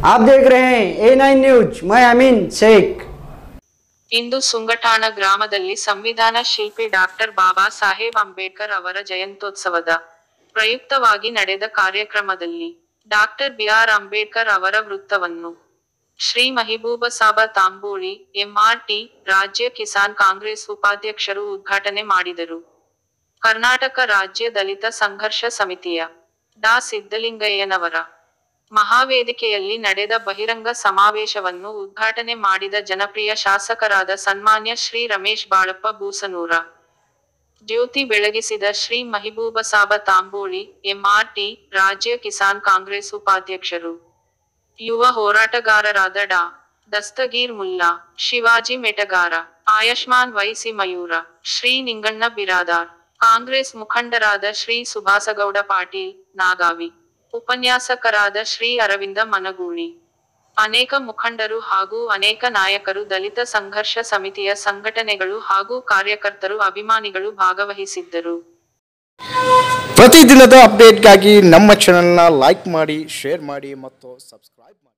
आप देख रहे हैं ए नाइन न्यूज मैं अमीन शेख ಇಂದು ಸುಂಗಠಾಣ ಗ್ರಾಮದಲ್ಲಿ ಸಂವಿಧಾನ ಶಿಲ್ಪಿ ಡಾಕ್ಟರ್ ಬಾಬಾ ಸಾಹೇಬ್ ಅಂಬೇಡ್ಕರ್ ಅವರ ಜಯಂತ್ಯೋತ್ಸವದ ಪ್ರಯುಕ್ತವಾಗಿ ನಡೆದ ಕಾರ್ಯಕ್ರಮದಲ್ಲಿ ಡಾಕ್ಟರ್ ಬಿಆರ್ ಅಂಬೇಡ್ಕರ್ ಅವರ ವೃತ್ತವನ್ನು ಶ್ರೀ ಮಹಿಬೂಬ ಸಾಬ ತಾಂಬೂಳಿ ಎಂಆರ್ಟಿ ರಾಜ್ಯ ಕಿಸಾನ್ ಕಾಂಗ್ರೆಸ್ ಉಪಾಧ್ಯಕ್ಷರು ಉದ್ಘಾಟನೆ ಮಾಡಿದರು ಕರ್ನಾಟಕ ರಾಜ್ಯ ದಲಿತ ಸಂಘರ್ಷ ಸಮಿತಿಯ ಡಾ ಸಿದ್ದಲಿಂಗಯ್ಯನವರ ಮಹಾವೇದಿಕೆಯಲ್ಲಿ ನಡೆದ ಬಹಿರಂಗ ಸಮಾವೇಶವನ್ನು ಉದ್ಘಾಟನೆ ಮಾಡಿದ ಜನಪ್ರಿಯ ಶಾಸಕರಾದ ಸನ್ಮಾನ್ಯ ಶ್ರೀ ರಮೇಶ್ ಬಾಳಪ್ಪ ಬೂಸನೂರ ಜ್ಯೋತಿ ಬೆಳಗಿಸಿದ ಶ್ರೀ ಮಹಿಬೂಬ ಸಾಬ ತಾಂಬೋಳಿ ಎಂಆರ್ಟಿ ರಾಜ್ಯ ಕಿಸಾನ್ ಕಾಂಗ್ರೆಸ್ ಉಪಾಧ್ಯಕ್ಷರು ಯುವ ಹೋರಾಟಗಾರರಾದ ಡಾ ದಸ್ತಗೀರ್ ಮುಲ್ಲಾ ಶಿವಾಜಿ ಮೆಟಗಾರ ಆಯುಷ್ಮಾನ್ ವೈಸಿ ಮಯೂರ ಶ್ರೀ ನಿಂಗಣ್ಣ ಬಿರಾದಾರ್ ಕಾಂಗ್ರೆಸ್ ಮುಖಂಡರಾದ ಶ್ರೀ ಸುಭಾಸಗೌಡ ಪಾಟೀಲ್ ನಾಗಾವಿ ಉಪನ್ಯಾಸಕರಾದ ಶ್ರೀ ಅರವಿಂದ ಮನಗೂಳಿ ಅನೇಕ ಮುಖಂಡರು ಹಾಗೂ ಅನೇಕ ನಾಯಕರು ದಲಿತ ಸಂಘರ್ಷ ಸಮಿತಿಯ ಸಂಘಟನೆಗಳು ಹಾಗೂ ಕಾರ್ಯಕರ್ತರು ಅಭಿಮಾನಿಗಳು ಭಾಗವಹಿಸಿದ್ದರು ಪ್ರತಿದಿನದ ಅಪ್ಡೇಟ್ಗಾಗಿ ನಮ್ಮ ಚಾನೆಲ್ನ ಲೈಕ್ ಮಾಡಿ ಶೇರ್ ಮಾಡಿ ಮತ್ತು ಸಬ್ಸ್ಕ್ರೈಬ್ ಮಾಡಿ